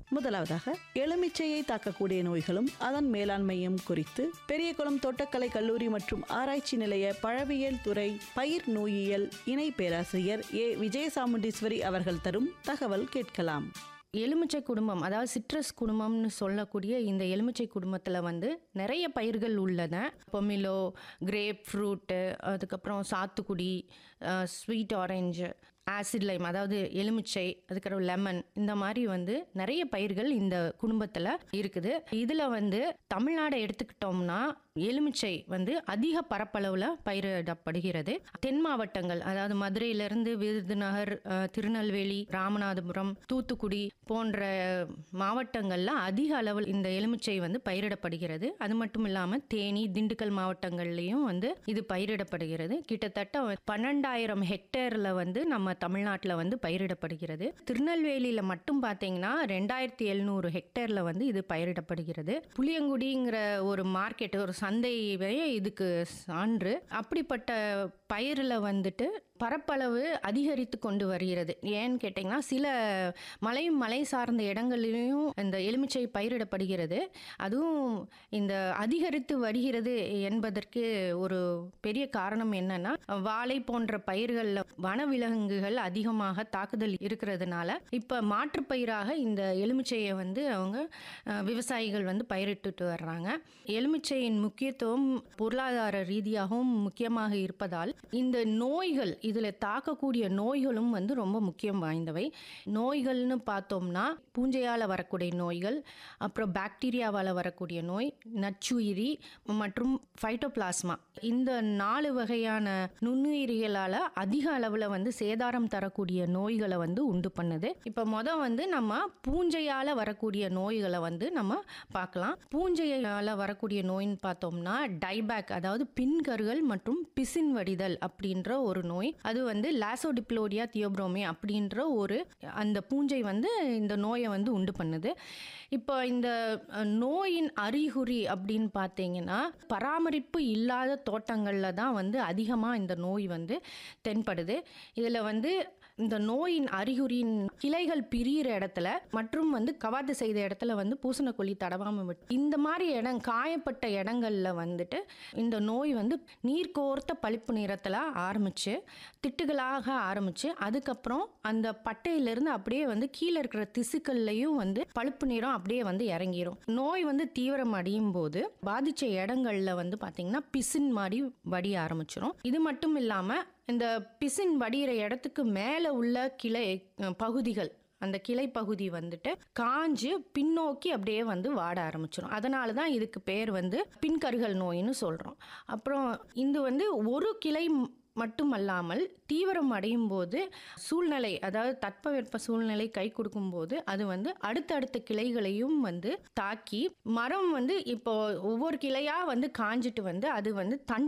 முதலாவதாக எலுமிச்சையை தாக்கக்கூடிய நோய்களும் அதன் மேலாண்மையும் குறித்து பெரியகுளம் தோட்டக்கலை கல்லூரி மற்றும் ஆராய்ச்சி நிலைய பழவியல் துறை பயிர் நோயியல் இணை பேராசிரியர் ஏ விஜயசாமுண்டீஸ்வரி அவர்கள் தரும் தகவல் கேட்கலாம் எலுமிச்சை குடும்பம் அதாவது சிட்ரஸ் குடும்பம்னு சொல்லக்கூடிய இந்த எலுமிச்சை குடும்பத்தில் வந்து நிறைய பயிர்கள் உள்ளன பொமிலோ கிரேப் ஃப்ரூட்டு அதுக்கப்புறம் சாத்துக்குடி ஸ்வீட் ஆரஞ்சு ஆசிட் லைம் அதாவது எலுமிச்சை அதுக்கப்புறம் லெமன் இந்த மாதிரி வந்து நிறைய பயிர்கள் இந்த குடும்பத்தில் இருக்குது இதில் வந்து தமிழ்நாடை எடுத்துக்கிட்டோம்னா எலுமிச்சை வந்து அதிக பரப்பளவில் பயிரிடப்படுகிறது தென் மாவட்டங்கள் அதாவது மதுரையிலிருந்து விருதுநகர் அஹ், திருநெல்வேலி ராமநாதபுரம் தூத்துக்குடி போன்ற மாவட்டங்களில் அதிக அளவில் இந்த எலுமிச்சை வந்து பயிரிடப்படுகிறது அது மட்டும் இல்லாமல் தேனி திண்டுக்கல் மாவட்டங்கள்லையும் வந்து இது பயிரிடப்படுகிறது கிட்டத்தட்ட பன்னெண்டாயிரம் ஹெக்டேரில் வந்து நம்ம தமிழ்நாட்டில் வந்து பயிரிடப்படுகிறது திருநெல்வேலியில் மட்டும் பார்த்தீங்கன்னா ரெண்டாயிரத்தி எழுநூறு ஹெக்டேரில் வந்து இது பயிரிடப்படுகிறது புளியங்குடிங்கிற ஒரு மார்க்கெட் ஒரு சந்தையே இதுக்கு சான்று அப்படிப்பட்ட பயிரில் வந்துட்டு பரப்பளவு அதிகரித்து கொண்டு வருகிறது ஏன்னு கேட்டிங்கன்னா சில மலை மலை சார்ந்த இடங்களிலும் இந்த எலுமிச்சை பயிரிடப்படுகிறது அதுவும் இந்த அதிகரித்து வருகிறது என்பதற்கு ஒரு பெரிய காரணம் என்னன்னா வாழை போன்ற பயிர்களில் வனவிலங்குகள் அதிகமாக தாக்குதல் இருக்கிறதுனால இப்போ மாற்றுப் பயிராக இந்த எலுமிச்சையை வந்து அவங்க அஹ், விவசாயிகள் வந்து பயிரிட்டுட்டு வர்றாங்க எலுமிச்சையின் முக்கியத்துவம் பொருளாதார ரீதியாகவும் முக்கியமாக இருப்பதால் இந்த நோய்கள் இதில் தாக்கக்கூடிய நோய்களும் வந்து ரொம்ப முக்கியம் வாய்ந்தவை நோய்கள்னு பார்த்தோம்னா பூஞ்சையால் வரக்கூடிய நோய்கள் அப்புறம் பாக்டீரியாவால் வரக்கூடிய நோய் நச்சுயிரி மற்றும் ஃபைட்டோபிளாஸ்மா இந்த நாலு வகையான நுண்ணுயிரிகளால் அதிக அளவில் வந்து சேதாரம் தரக்கூடிய நோய்களை வந்து உண்டு பண்ணுது இப்போ மொதல் வந்து நம்ம பூஞ்சையால் வரக்கூடிய நோய்களை வந்து நம்ம பார்க்கலாம் பூஞ்சையால் வரக்கூடிய நோயின்னு பார்த்தோம்னா டைபேக் அதாவது பின்கருகள் மற்றும் பிசின் வடிதல் அப்படின்ற ஒரு நோய் அது வந்து லாசோடிப்ளோரியா தியோப்ரோமே அப்படின்ற ஒரு அந்த பூஞ்சை வந்து இந்த நோயை வந்து உண்டு பண்ணுது இப்போ இந்த அஹ், நோயின் அறிகுறி அப்படின்னு பார்த்தீங்கன்னா பராமரிப்பு இல்லாத தோட்டங்களில் தான் வந்து அதிகமாக இந்த நோய் வந்து தென்படுது இதில் வந்து இந்த நோயின் அறிகுறியின் கிளைகள் பிரியிற இடத்துல மற்றும் வந்து கவாத்து செய்த இடத்துல வந்து பூசணக்கொல்லி தடவாமல் விட்டு இந்த மாதிரி இடம் காயப்பட்ட இடங்கள்ல வந்துட்டு இந்த நோய் வந்து நீர் கோர்த்த பளிப்பு நிறத்தில் ஆரம்பிச்சு திட்டுகளாக ஆரம்பிச்சு அதுக்கப்புறம் அந்த பட்டையிலிருந்து அப்படியே வந்து கீழே இருக்கிற திசுக்கள்லையும் வந்து பழுப்பு நிறம் அப்படியே வந்து இறங்கிரும் நோய் வந்து தீவிரம் அடையும் போது பாதிச்ச இடங்கள்ல வந்து பாத்தீங்கன்னா பிசின் மாதிரி வடிய ஆரம்பிச்சிரும் இது மட்டும் இல்லாம இந்த பிசின் வடிகிற இடத்துக்கு மேலே உள்ள கிளை அஹ், பகுதிகள் அந்த கிளை பகுதி வந்துட்டு காஞ்சு பின்னோக்கி அப்படியே வந்து வாட ஆரம்பிச்சிடும் அதனால தான் இதுக்கு பேர் வந்து பின்கருகள் நோயின்னு சொல்கிறோம் அப்புறம் இது வந்து ஒரு கிளை ம- மட்டுமல்லாமல் தீவிரம் அடையும் போது சூழ்நிலை அதாவது தட்பவெப்ப சூழ்நிலை கை கொடுக்கும்போது அது வந்து அடுத்தடுத்த கிளைகளையும் வந்து தாக்கி மரம் வந்து இப்போ ஒவ்வொரு கிளையாக வந்து காஞ்சிட்டு வந்து அது வந்து தண்டு